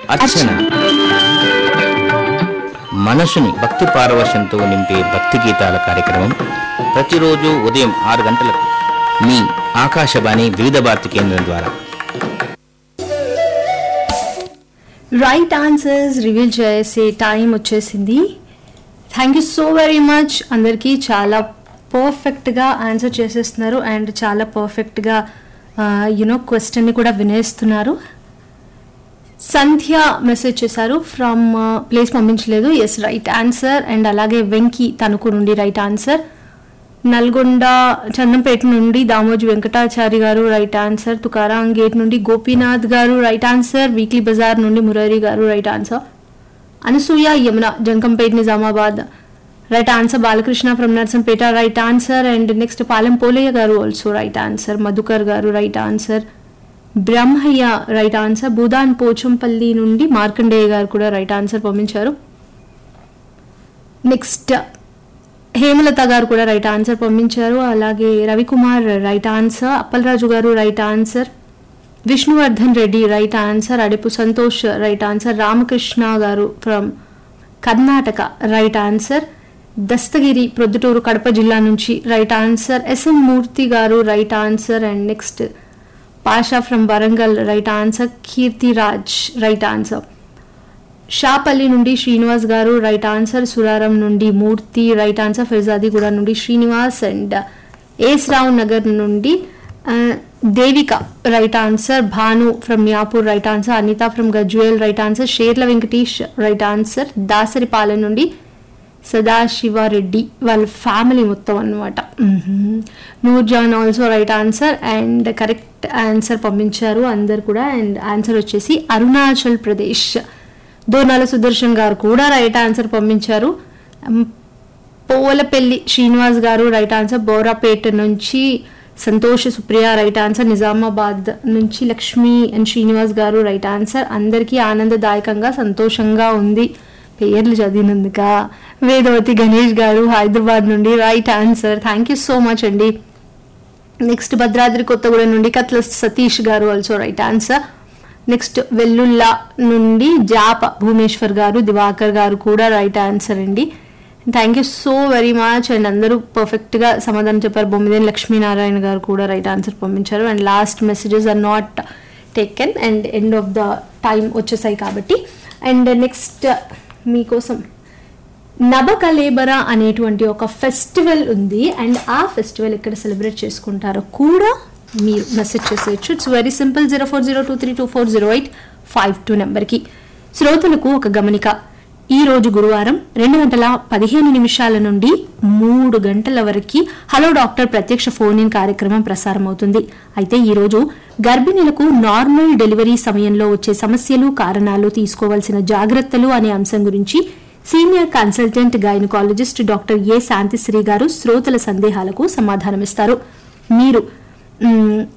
అర్చన మనసుని భక్తి పారవశంతో నింపే భక్తి గీతాల కార్యక్రమం ప్రతిరోజు ఉదయం ఆరు గంటలకు మీ ఆకాశవాణి వివిధ భారతి కేంద్రం ద్వారా రైట్ ఆన్సర్స్ రివీల్ చేసే టైం వచ్చేసింది thank you so very much అందరికీ చాలా పర్ఫెక్ట్గా ఆన్సర్ చేసేస్తున్నారు అండ్ చాలా పర్ఫెక్ట్గా యునో క్వశ్చన్ని కూడా వినేస్తున్నారు సంధ్య మెసేజ్ చేశారు ఫ్రమ్ ప్లేస్ పంపించలేదు ఎస్ రైట్ ఆన్సర్ అండ్ అలాగే వెంకీ తణుకు నుండి రైట్ ఆన్సర్ నల్గొండ చందంపేట నుండి దామోజీ వెంకటాచారి గారు రైట్ ఆన్సర్ తుకారాం గేట్ నుండి గోపీనాథ్ గారు రైట్ ఆన్సర్ వీక్లీ బజార్ నుండి మురారి గారు right answer Anasuya Yamuna Jankampet Nizamabad right answer Balakrishna from Narsampet right answer and next Palem Polaiah గారు ఆల్సో రైట్ ఆన్సర్ మధుకర్ గారు right answer Brahmaiah right answer Bhoodan Pochampally నుండి మార్కండేయ గారు కూడా రైట్ ఆన్సర్ పంపించారు నెక్స్ట్ హేమలత గారు కూడా రైట్ ఆన్సర్ పంపించారు అలాగే రవికుమార్ రైట్ ఆన్సర్ అప్పలరాజు గారు right answer Vishnuvardhan Reddy right answer Adipu Santosh right answer Ramakrishna గారు from Karnataka right answer Dastagiri Proddatur Kadapa జిల్లా నుంచి రైట్ ఆన్సర్ ఎస్ఎం మూర్తి గారు right answer and next Pasha from Warangal right answer Keertiraj right answer Shapalli నుండి శ్రీనివాస్ గారు రైట్ ఆన్సర్ సురారం నుండి మూర్తి రైట్ ఆన్సర్ ఫిర్జాదిగూడ నుండి శ్రీనివాస్ అండ్ ఏస్ రావు నగర్ నుండి ఆ, Devika right answer Bhanu from Miyapur right answer Anitha from Gajwel right answer Sherla Venkatesh right answer Dasaripalem నుండి సదాశివారెడ్డి వాళ్ళ ఫ్యామిలీ మొత్తం అనమాట Noorjahan also right answer and correct answer పంపించారు అందరు కూడా అండ్ ఆన్సర్ వచ్చేసి అరుణాచల్ ప్రదేశ్ దోనాల సుదర్శన్ గారు కూడా రైట్ ఆన్సర్ పంపించారు ఉమ్, పోలపల్లి శ్రీనివాస్ గారు రైట్ ఆన్సర్ బోరాపేట నుంచి సంతోష్ సుప్రియ రైట్ ఆన్సర్ నిజామాబాద్ నుంచి లక్ష్మి అండ్ శ్రీనివాస్ గారు రైట్ ఆన్సర్ అందరికీ ఆనందదాయకంగా సంతోషంగా ఉంది పేర్లు చదివినందుక వేదవతి గణేష్ గారు హైదరాబాద్ నుండి right answer thank you so much అండి నెక్స్ట్ భద్రాద్రి కొత్తగూడెం నుండి కత్ల సతీష్ గారు also right answer next Vellulla నుండి జాప భూమేశ్వర్ గారు దివాకర్ గారు కూడా రైట్ ఆన్సర్ అండి thank you so very much and అందరూ పర్ఫెక్ట్గా సమాధానం చెప్పారు బొమ్మిదేని లక్ష్మీనారాయణ గారు కూడా రైట్ ఆన్సర్ పంపించారు and last messages are not taken and end of the time వచ్చేసాయి కాబట్టి అండ్ నెక్స్ట్ మీకోసం నబకలేబరా అనేటువంటి ఒక ఫెస్టివల్ ఉంది అండ్ ఆ ఫెస్టివల్ ఎక్కడ సెలబ్రేట్ చేసుకుంటారో కూడా మీరు మెసేజ్ చేసేయచ్చు it's very simple zero four zero two three two four zero eight five two నెంబర్కి శ్రోతలకు ఒక గమనిక ఈ రోజు గురువారం రెండు గంటల పదిహేను నిమిషాల నుండి మూడు గంటల వరకు హలో డాక్టర్ ప్రత్యక్ష ఫోన్ ఇన్ కార్యక్రమం ప్రసారం అవుతుంది అయితే ఈ రోజు గర్భిణులకు నార్మల్ డెలివరీ సమయంలో వచ్చే సమస్యలు కారణాలు తీసుకోవాల్సిన జాగ్రత్తలు అనే అంశం గురించి senior consultant gynaecologist doctor A Shantisri గారు శ్రోతల సందేహాలకు సమాధానమిస్తారు మీరు మ్,